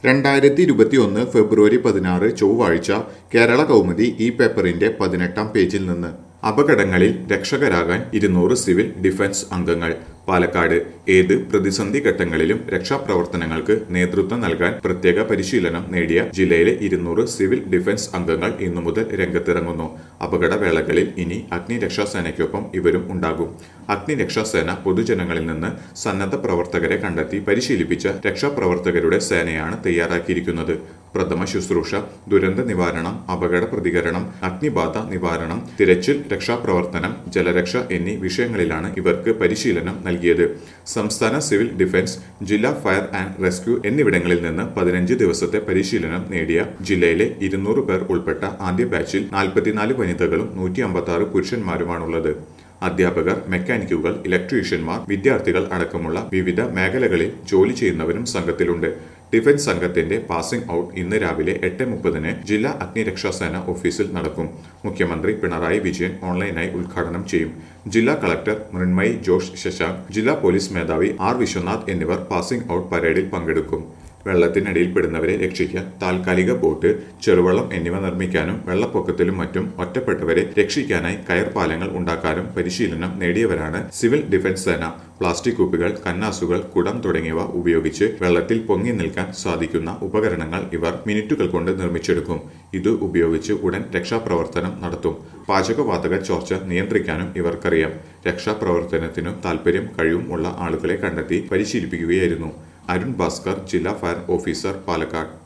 രണ്ടായിരത്തി ഇരുപത്തിയൊന്ന് ഫെബ്രുവരി പതിനാറ് ചൊവ്വാഴ്ച കേരള കൗമുദി ഈ പേപ്പറിന്റെ പതിനെട്ടാം പേജിൽ നിന്ന് അപകടങ്ങളിൽ രക്ഷകരാകാൻ ഇരുന്നൂറ് സിവിൽ ഡിഫൻസ് അംഗങ്ങൾ പാലക്കാട് ഏത് പ്രതിസന്ധി ഘട്ടങ്ങളിലും രക്ഷാപ്രവർത്തനങ്ങൾക്ക് നേതൃത്വം നൽകാൻ പ്രത്യേക പരിശീലനം നേടിയ ജില്ലയിലെ ഇരുന്നൂറ് സിവിൽ ഡിഫൻസ് അംഗങ്ങൾ ഇന്നു മുതൽ രംഗത്തിറങ്ങുന്നു അപകടവേളകളിൽ ഇനി അഗ്നിരക്ഷാസേനയ്ക്കൊപ്പം ഇവരും ഉണ്ടാകും അഗ്നിരക്ഷാസേന പൊതുജനങ്ങളിൽ നിന്ന് സന്നദ്ധ പ്രവർത്തകരെ കണ്ടെത്തി പരിശീലിപ്പിച്ച രക്ഷാപ്രവർത്തകരുടെ സേനയാണ് തയ്യാറാക്കിയിരിക്കുന്നത് പ്രഥമ ശുശ്രൂഷ ദുരന്ത നിവാരണം അപകട പ്രതികരണം അഗ്നിബാധ നിവാരണം തിരച്ചിൽ രക്ഷാപ്രവർത്തനം ജലരക്ഷ എന്നീ വിഷയങ്ങളിലാണ് ഇവർക്ക് പരിശീലനം നൽകിയത് സംസ്ഥാന സിവിൽ ഡിഫൻസ് ജില്ലാ ഫയർ ആൻഡ് റെസ്ക്യൂ എന്നിവിടങ്ങളിൽ നിന്ന് പതിനഞ്ച് ദിവസത്തെ പരിശീലനം നേടിയ ജില്ലയിലെ ഇരുന്നൂറ് പേർ ഉൾപ്പെട്ട ആദ്യ ബാച്ചിൽ നാൽപ്പത്തിനാല് വനിതകളും നൂറ്റി അമ്പത്തി ആറ് പുരുഷന്മാരുമാണുള്ളത് അധ്യാപകർ മെക്കാനിക്കുകൾ ഇലക്ട്രീഷ്യന്മാർ വിദ്യാർത്ഥികൾ അടക്കമുള്ള വിവിധ മേഖലകളിൽ ജോലി ചെയ്യുന്നവരും സംഘത്തിലുണ്ട് ഡിഫൻസ് സംഘത്തിന്റെ പാസിംഗ് ഔട്ട് ഇന്ന് രാവിലെ എട്ട് മുപ്പതിന് ജില്ലാ അഗ്നിരക്ഷാസേന ഓഫീസിൽ നടക്കും മുഖ്യമന്ത്രി പിണറായി വിജയൻ ഓൺലൈനായി ഉദ്ഘാടനം ചെയ്യും ജില്ലാ കളക്ടർ മൃണ്മയി ജോഷ് ശശാങ്ക് ജില്ലാ പോലീസ് മേധാവി ആർ വിശ്വനാഥ് എന്നിവർ പാസിംഗ് ഔട്ട് പരേഡിൽ പങ്കെടുക്കും വെള്ളത്തിനടിയിൽപ്പെടുന്നവരെ രക്ഷിക്കാൻ താൽക്കാലിക ബോട്ട് ചെറുവള്ളം എന്നിവ നിർമ്മിക്കാനും വെള്ളപ്പൊക്കത്തിലും മറ്റും ഒറ്റപ്പെട്ടവരെ രക്ഷിക്കാനായി കയർ പാലങ്ങൾ ഉണ്ടാക്കാനും പരിശീലനം നേടിയവരാണ് സിവിൽ ഡിഫൻസ് സേന പ്ലാസ്റ്റിക് കുപ്പികൾ കന്നാസുകൾ കുടം തുടങ്ങിയവ ഉപയോഗിച്ച് വെള്ളത്തിൽ പൊങ്ങി നിൽക്കാൻ സാധിക്കുന്ന ഉപകരണങ്ങൾ ഇവർ മിനിറ്റുകൾ കൊണ്ട് നിർമ്മിച്ചെടുക്കും ഇത് ഉപയോഗിച്ച് ഉടൻ രക്ഷാപ്രവർത്തനം നടത്തും പാചകവാതക ചോർച്ച നിയന്ത്രിക്കാനും ഇവർക്കറിയാം രക്ഷാപ്രവർത്തനത്തിനും താൽപ്പര്യം കഴിവും ഉള്ള ആളുകളെ കണ്ടെത്തി പരിശീലിപ്പിക്കുകയായിരുന്നു അരുൺ ഭാസ്കർ ജില്ലാ ഫയർ ഓഫീസർ പാലക്കാട്